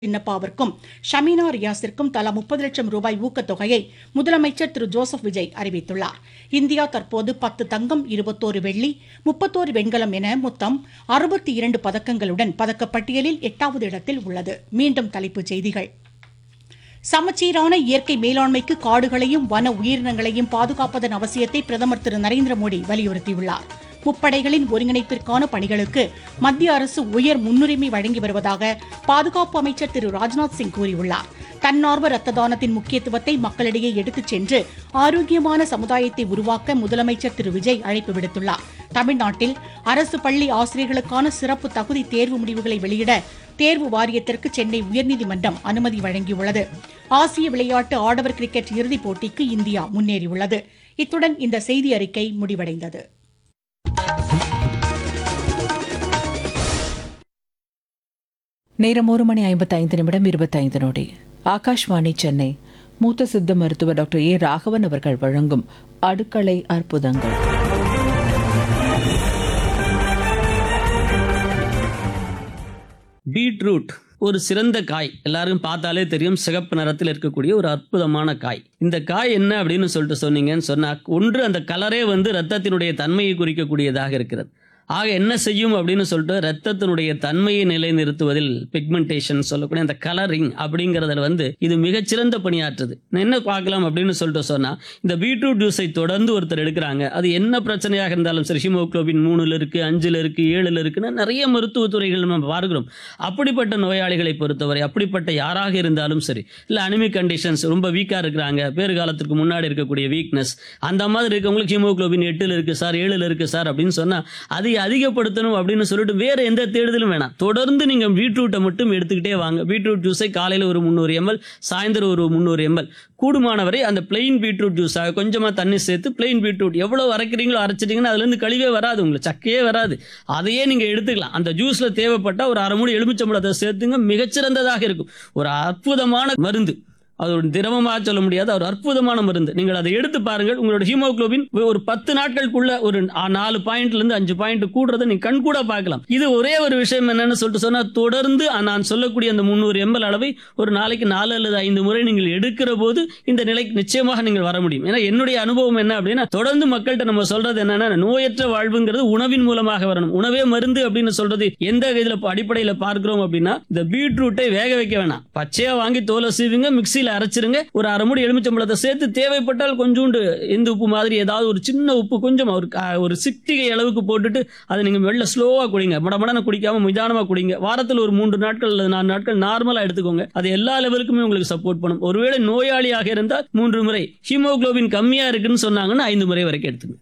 சின்னப்பாவிற்கும் ஷமீனா ரியாஸிற்கும் தலா முப்பது லட்சம் ரூபாய் ஊக்கத்தொகையை முதலமைச்சர் திரு ஜோசப் விஜய் அறிவித்துள்ளார் இந்தியா தற்போது பத்து தங்கம் இருபத்தோரு வெள்ளி முப்பத்தோரு வெண்கலம் என மொத்தம் அறுபத்தி இரண்டு பதக்கங்களுடன் பதக்கப்பட்டியலில் எட்டாவது இடத்தில் உள்ளது மீண்டும் தலைப்புச் செய்திகள் சமச்சீரான இயற்கை மேலாண்மைக்கு காடுகளையும் வன உயிரினங்களையும் பாதுகாப்பதன் அவசியத்தை பிரதமர் திரு நரேந்திர மோடி வலியுறுத்தியுள்ளார் முப்படைகளின் ஒருங்கிணைப்பிற்கான பணிகளுக்கு மத்திய அரசு உயர் முன்னுரிமை வழங்கி வருவதாக பாதுகாப்பு அமைச்சர் திரு ராஜ்நாத் சிங் கூறியுள்ளார் தன்னார்வ ரத்த தானத்தின் முக்கியத்துவத்தை மக்களிடையே எடுத்துச் சென்று ஆரோக்கியமான சமுதாயத்தை உருவாக்க முதலமைச்சர் திரு விஜய் அழைப்பு விடுத்துள்ளார் தமிழ்நாட்டில் அரசு பள்ளி ஆசிரியர்களுக்கான சிறப்பு தகுதி தேர்வு முடிவுகளை வெளியிட தேர்வு வாரியத்திற்கு சென்னை உயர்நீதிமன்றம் அனுமதி வழங்கியுள்ளது ஆசிய விளையாட்டு ஆடவர் கிரிக்கெட் இறுதிப் போட்டிக்கு இந்தியா முன்னேறியுள்ளது இத்துடன் இந்த செய்தி அறிக்கை முடிவடைந்தது நேரம் ஒரு மணி ஐம்பத்தைந்து நிமிடம் இருபத்தைந்து நொடி ஆகாஷ்வாணி சென்னை மூத்த சித்த மருத்துவர் டாக்டர் ஏ ராகவன் அவர்கள் வழங்கும் அடுக்களை அற்புதங்கள் பீட்ரூட் ஒரு சிறந்த காய் எல்லாரும் பார்த்தாலே தெரியும் சிகப்பு நிறத்தில் இருக்கக்கூடிய ஒரு அற்புதமான காய் இந்த காய் என்ன அப்படின்னு சொல்லிட்டு சொன்னீங்கன்னு சொன்னா ஒன்று அந்த கலரே வந்து ரத்தத்தினுடைய தன்மையை குறிக்கக்கூடியதாக இருக்கிறது ஆக என்ன செய்யும் அப்படின்னு சொல்லிட்டு ரத்தத்தினுடைய தன்மையை நிலைநிறுத்துவதில் பிக்மெண்டேஷன் சொல்லக்கூடிய அந்த கலரிங் அப்படிங்கிறதுல வந்து இது மிகச்சிறந்த பணியாற்றுது நான் என்ன பார்க்கலாம் அப்படின்னு சொல்லிட்டு சொன்னா இந்த பீட்ரூட் ஜூஸை தொடர்ந்து ஒருத்தர் எடுக்கிறாங்க அது என்ன பிரச்சனையாக இருந்தாலும் சரி ஹீமோகுளோபின் மூணுல இருக்கு அஞ்சுல இருக்கு ஏழுல இருக்குன்னு நிறைய மருத்துவ துறைகள் நம்ம பார்க்கிறோம் அப்படிப்பட்ட நோயாளிகளை பொறுத்தவரை அப்படிப்பட்ட யாராக இருந்தாலும் சரி இல்லை அனிமிக் கண்டிஷன்ஸ் ரொம்ப வீக்காக இருக்கிறாங்க பேறு காலத்துக்கு முன்னாடி இருக்கக்கூடிய வீக்னஸ் அந்த மாதிரி இருக்கவங்களுக்கு ஹீமோகுளோபின் எட்டில் இருக்கு சார் ஏழில் இருக்கு சார் அப்படின்னு சொன்னால் அதை அதிகப்படுத்தணும் அப்படின்னு சொல்லிட்டு வேற எந்த தேடுதலும் வேணாம் தொடர்ந்து நீங்கள் பீட்ரூட்டை மட்டும் எடுத்துக்கிட்டே வாங்க பீட்ரூட் ஜூஸை காலையில் ஒரு முந்நூறு எம்எல் சாயந்தரம் ஒரு முந்நூறு எம்எல் கூடுமானவரை அந்த பிளெயின் பீட்ரூட் ஜூஸாக கொஞ்சமாக தண்ணி சேர்த்து பிளெயின் பீட்ரூட் எவ்வளோ அரைக்கிறீங்களோ அரைச்சிட்டிங்கன்னா அதுலேருந்து கழிவே வராது உங்களுக்கு சக்கையே வராது அதையே நீங்கள் எடுத்துக்கலாம் அந்த ஜூஸில் தேவைப்பட்ட ஒரு அரை மூடி எலுமிச்சம்பழத்தை சேர்த்துங்க மிகச்சிறந்ததாக இருக்கும் ஒரு அற்புதமான மருந்து அது ஒரு திரவமாக சொல்ல முடியாது ஒரு அற்புதமான மருந்து நீங்கள் அதை எடுத்து பாருங்கள் உங்களோட ஹீமோகுளோபின் ஒரு பத்து நாட்களுக்குள்ள ஒரு ஆ- நாலு பாயிண்ட்ல இருந்து அஞ்சு பாயிண்ட் கூடுறதை நீங்க கண் கூட பார்க்கலாம் இது ஒரே ஒரு விஷயம் என்னன்னு சொல்லிட்டு சொன்னா தொடர்ந்து நான் சொல்லக்கூடிய அந்த முந்நூறு எம்எல் அளவை ஒரு நாளைக்கு நாலு அல்லது ஐந்து முறை நீங்கள் எடுக்கிற போது இந்த நிலைக்கு நிச்சயமாக நீங்கள் வர முடியும் ஏன்னா என்னுடைய அனுபவம் என்ன அப்படின்னா தொடர்ந்து மக்கள்கிட்ட நம்ம சொல்றது என்னன்னா நோயற்ற வாழ்வுங்கிறது உணவின் மூலமாக வரணும் உணவே மருந்து அப்படின்னு சொல்றது எந்த இதுல அடிப்படையில் பார்க்கிறோம் அப்படின்னா இந்த பீட்ரூட்டை வேக வைக்க வேணாம் பச்சையா வாங்கி தோலை சீவுங்க மிக்சியில் அரைச்சிருங்க ஒரு அரை மூடி எலுமிச்சம்பழத்தை சேர்த்து தேவைப்பட்டால் கொஞ்சோண்டு எந்த உப்பு மாதிரி ஏதாவது ஒரு சின்ன உப்பு கொஞ்சம் ஒரு க- ஒரு சிட்டிகை அளவுக்கு போட்டுட்டு அதை நீங்க வெளில ஸ்லோவா குடிங்க மடமடன குடிக்காம நிதானமா குடிங்க வாரத்தில் ஒரு மூன்று நாட்கள் அல்லது நாலு நாட்கள் நார்மலா எடுத்துக்கோங்க அது எல்லா லெவலுக்குமே உங்களுக்கு சப்போர்ட் பண்ணும் ஒருவேளை நோயாளியாக இருந்தால் மூன்று முறை ஹீமோகுளோபின் கம்மியா இருக்குன்னு சொன்னாங்கன்னா ஐந்து முறை வரைக்கும் எடுத்துங்க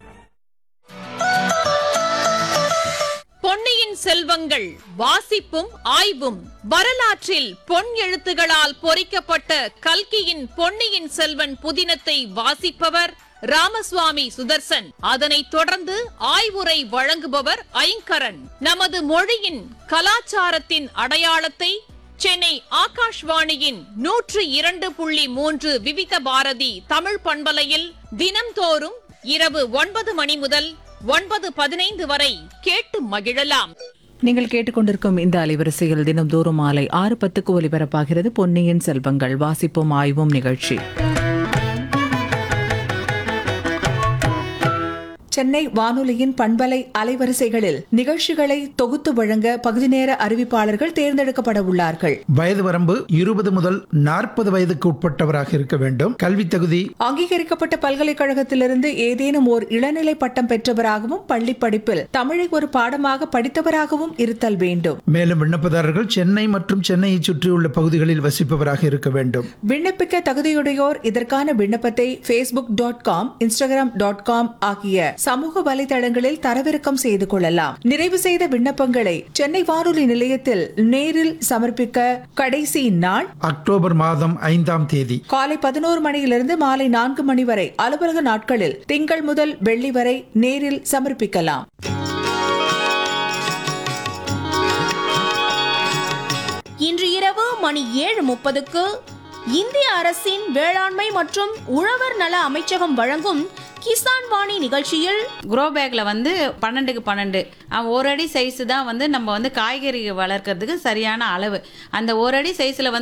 பொன்னியின் செல்வங்கள் வாசிப்பும் ஆய்வும் வரலாற்றில் பொன் எழுத்துகளால் பொறிக்கப்பட்ட கல்கியின் பொன்னியின் செல்வன் புதினத்தை வாசிப்பவர் ராமசுவாமி சுதர்சன் அதனைத் தொடர்ந்து ஆய்வுரை வழங்குபவர் ஐங்கரன் நமது மொழியின் கலாச்சாரத்தின் அடையாளத்தை சென்னை ஆகாஷ்வாணியின் நூற்று இரண்டு புள்ளி மூன்று விவித பாரதி தமிழ் பண்பலையில் தினம்தோறும் இரவு ஒன்பது மணி முதல் ஒன்பது பதினைந்து வரை கேட்டு மகிழலாம் நீங்கள் கேட்டுக்கொண்டிருக்கும் இந்த அலைவரிசையில் தினம்தோறும் மாலை ஆறு பத்துக்கு ஒலிபரப்பாகிறது பொன்னியின் செல்வங்கள் வாசிப்போம் ஆய்வும் நிகழ்ச்சி சென்னை வானொலியின் பண்பலை அலைவரிசைகளில் நிகழ்ச்சிகளை தொகுத்து வழங்க பகுதி நேர அறிவிப்பாளர்கள் தேர்ந்தெடுக்கப்பட உள்ளார்கள் வயது வரம்பு இருபது முதல் நாற்பது வயதுக்கு உட்பட்டவராக இருக்க வேண்டும் கல்வி தகுதி அங்கீகரிக்கப்பட்ட பல்கலைக்கழகத்திலிருந்து ஏதேனும் ஓர் இளநிலை பட்டம் பெற்றவராகவும் பள்ளி படிப்பில் தமிழை ஒரு பாடமாக படித்தவராகவும் இருத்தல் வேண்டும் மேலும் விண்ணப்பதாரர்கள் சென்னை மற்றும் சென்னையை சுற்றியுள்ள பகுதிகளில் வசிப்பவராக இருக்க வேண்டும் விண்ணப்பிக்க தகுதியுடையோர் இதற்கான விண்ணப்பத்தை Facebook dot com Instagram dot com ஆகிய சமூக வலைதளங்களில் தரவிறக்கம் செய்து கொள்ளலாம் நிறைவு செய்த விண்ணப்பங்களை சென்னை வானொலி நிலையத்தில் நேரில் சமர்ப்பிக்க கடைசி நாள் அக்டோபர் மாதம் ஐந்தாம் தேதி காலை பதினோரு மணியிலிருந்து மாலை நான்கு மணி வரை அலுவலக நாட்களில் திங்கள் முதல் வெள்ளி வரை நேரில் சமர்ப்பிக்கலாம் இன்று இரவு மணி ஏழு முப்பதுக்கு இந்திய அரசின் வேளாண்மை மற்றும் உழவர் நல அமைச்சகம் வழங்கும் கிசான் வாணி நிகழ்ச்சியில் க்ரோ பேக்கில் வந்து பன்னெண்டுக்கு பன்னெண்டு அவன் ஒரு அடி சைஸ் தான் வந்து நம்ம வந்து காய்கறி வளர்க்கறதுக்கு சரியான அளவு அந்த ஒரு அடி சைஸில் வந்து